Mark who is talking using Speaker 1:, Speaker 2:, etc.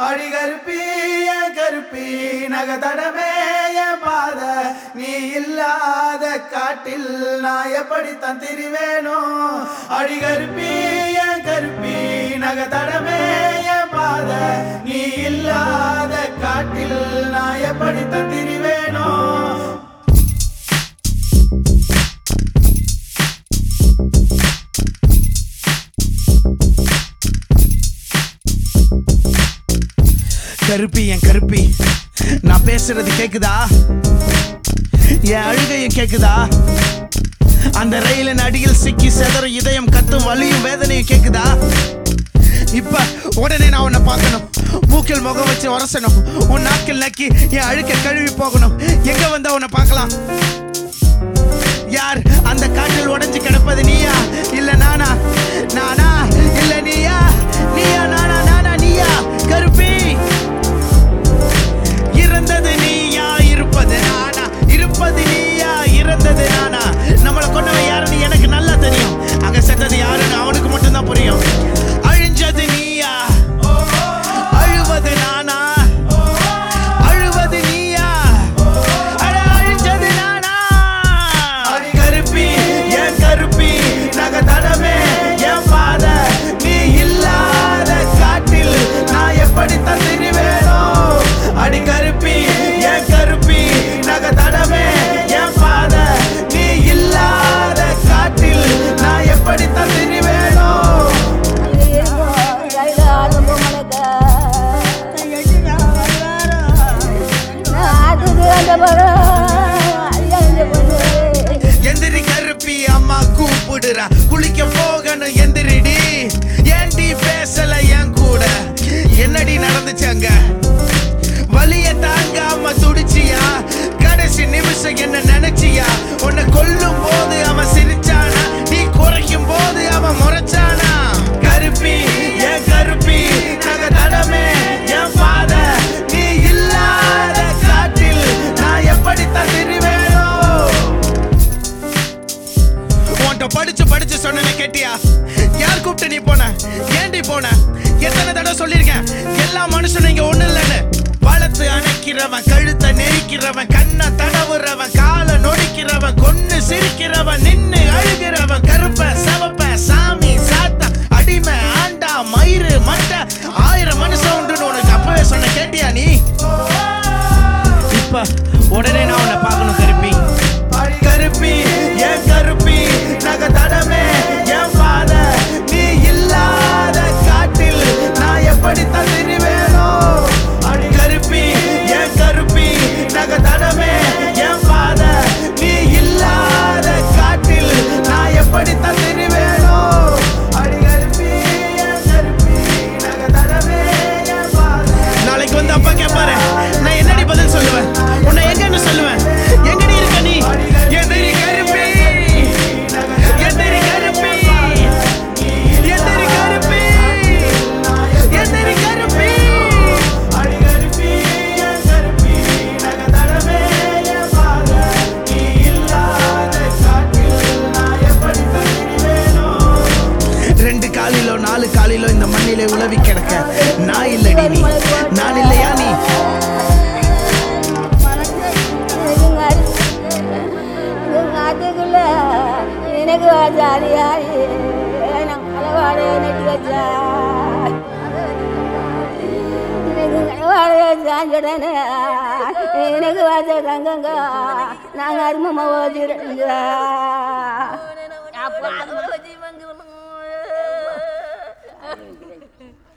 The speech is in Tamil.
Speaker 1: அடி கருப்பி என் கருப்பி நகதடமே என் பாத நீ இல்லாத காட்டில் நான் எப்படித்தான் திரிவேனோ அடி கருப்பி என் கருப்பி நகதடமே என் பாத நீ இல்லாத காட்டில் நான் எப்படித்தான் திரிவேனோ
Speaker 2: கருப்பி என் கருப்பி நான் பேசுறது கேக்குதா என் அழுகையும் கேக்குதா அந்த ரயிலின் அடியில் சிக்கி செதறும் இதயம் கத்தும் வலியும் வேதனையும் கேக்குதா இப்ப உடனே நான் உன்னை பார்க்கணும் மூக்கில் முகம் வச்சு உரசணும் உன் நாக்கில் நக்கி என் அழுக்க கழுவி போகணும் எங்க வந்தா உன்னை பார்க்கலாம் யார் அந்த காற்றில் உடைஞ்சு கிடப்பது நீயா இல்ல நானா நானா இல்ல நீயா நீயா நானா நானா நீயா கருப்பி இறந்தது நீயா இருப்பது நானா இருப்பது நீயா இறந்தது நானா நம்மளை கொண்டவன் யாருன்னு எனக்கு நல்லா தெரியும் அங்க செத்தது யாருன்னு அவனுக்கு மட்டும்தான் புரியும் அழிஞ்சது நீயா அழுவது நானா அழுவது நீயா அட அழிஞ்சது நானா
Speaker 1: அடி கருப்பி என் கருப்பி நகதடமே என் பாத நீ இல்லாத காட்டில் நான் எப்படித்தான் திரிவேனோ அடி கருப்பி என் கருப்பி நகதடமே என் பாத நீ இல்லாத காட்டில் நான் எப்படித்தான் திரிவேனோ
Speaker 2: எந்திரி கருப்பி அம்மா கூப்பிடுறா குளிக்க போகணும் எந்திரிடி ஏன்டி பேசல என் கூட என்னடி நடந்துச்சு அங்க வலிய தாங்காம துடிச்சியா கடைசி நிமிஷம் என்ன நினைச்சியா உன்னை கொல்லும் போது அவன் சிரிச்சானா நீ குறைக்கும் போது அவன் முறைச்சானா
Speaker 1: கருப்பி என் கருப்பி நகதடமே என் பாத நீ இல்லாத காட்டில் நான் எப்படித்தான் திரிவேனோ
Speaker 2: உன்கிட்ட படிச்சு படிச்சு சொன்னேன்னு கேட்டியா யார் கூப்பிட்டு நீ போன ஏண்டி போன எத்தனை தடவை சொல்லியிருக்கேன் எல்லா மனுஷனும் இங்க ஒண்ணு இல்லைன்னு வளர்த்து அணைக்கிறவன் கழுத்தை நெரிக்கிறவன் கண்ணை தடவுறவன் காலை நொடிக்கிறவன் கொன்னு சிரிக்கிறவன் நின்னு அழுகிறவன் கருப்ப சவப்ப சாமி சாத்தா அடிமை ஆண்டா மயிறு மட்டை ஆயிரம் மனுஷன் உண்டுன்னு உனக்கு அப்பவே சொன்ன கேட்டியா நீ இப்ப உடனே நான் உன்னை பார்க்கணும் கருப்பி
Speaker 1: அடி கருப்பி என் கருப்பி நகதடமே என் பாத நீ இல்லாத காட்டில் நான் எப்படித்தான் திரிவேனோ அடி கருப்பி என் கருப்பி நகதடமே என் பாத நீ இல்லாத காட்டில் நான் எப்படித்தான் திரிவேனோ அடி கருப்பி என் கருப்பி நகதடமே என் பாத
Speaker 2: நாளைக்கு வந்து அப்பா கேட்பாரு நான் என்னடி பதில் சொல்லுவேன் உன்னை எங்கன்னு சொல்லுவேன் எங்கடி இருக்க நீ எந்திரி கருப்பி எந்திரி கருப்பி எந்திரி கருப்பி எந்திரி கருப்பி
Speaker 1: அடி கருப்பி என் கருப்பி நகதடமே என் பாத நீ இல்லாத காட்டில் நான் எப்படி தங்கிடுவேனோ
Speaker 2: ரெண்டு காலிலோ நாலு காலிலோ இந்த மண்ணிலே உலவி கிடக்க நான் இல்லடி நீ நான் இல்லையா நீ
Speaker 3: எனக்கு ஜாலியாரி களவாடு நெட்டி வச்சா எனக்கு களவாடு சாஞ்சுடனே எனக்கு வாச தங்கங்க நாங்கள் அருமமாக ஓதிடுங்க அப்போ அது வச்சு